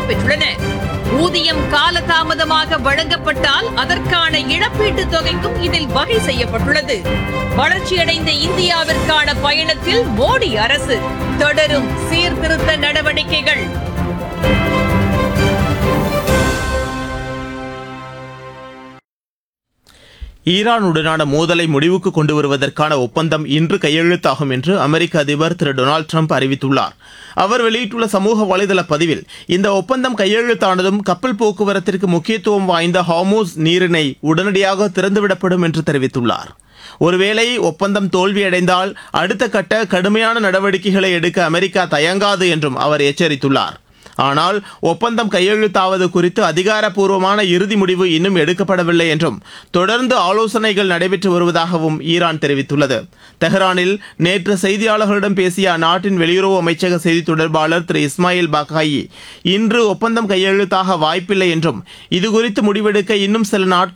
பெற்றுள்ளன ஊதியம் காலதாமதமாக வழங்கப்பட்டால் அதற்கான இழப்பீட்டுத் தொகைக்கும் இதில் வகை செய்யப்பட்டுள்ளது வளர்ச்சியடைந்த இந்தியாவிற்கான பயணத்தில் மோடி அரசு தொடரும் சீர்திருத்த நடவடிக்கைகள் ஈரானுடனான மோதலை முடிவுக்கு கொண்டு வருவதற்கான ஒப்பந்தம் இன்று கையெழுத்தாகும் என்று அமெரிக்க அதிபர் திரு டொனால்டு ட்ரம்ப் அறிவித்துள்ளார் அவர் வெளியிட்டுள்ள சமூக வலைதள பதிவில் இந்த ஒப்பந்தம் கையெழுத்தானதும் கப்பல் போக்குவரத்திற்கு முக்கியத்துவம் வாய்ந்த ஹார்மோஸ் நீரிணை உடனடியாக திறந்துவிடப்படும் என்று தெரிவித்துள்ளார் ஒருவேளை ஒப்பந்தம் தோல்வியடைந்தால் அடுத்த கட்ட கடுமையான நடவடிக்கைகளை எடுக்க அமெரிக்கா தயங்காது என்றும் அவர் எச்சரித்துள்ளார் ஆனால் ஒப்பந்தம் கையெழுத்தாவது குறித்து அதிகாரப்பூர்வமான இறுதி முடிவு இன்னும் எடுக்கப்படவில்லை என்றும் தொடர்ந்து ஆலோசனைகள் நடைபெற்று வருவதாகவும் ஈரான் தெரிவித்துள்ளது தெஹ்ரானில் நேற்று செய்தியாளர்களிடம் பேசிய அந்நாட்டின் வெளியுறவு அமைச்சக செய்தி தொடர்பாளர் திரு இஸ்மாயில் பாக்காயி இன்று ஒப்பந்தம் கையெழுத்தாக வாய்ப்பில்லை என்றும் இதுகுறித்து முடிவெடுக்க இன்னும் சில நாட்கள்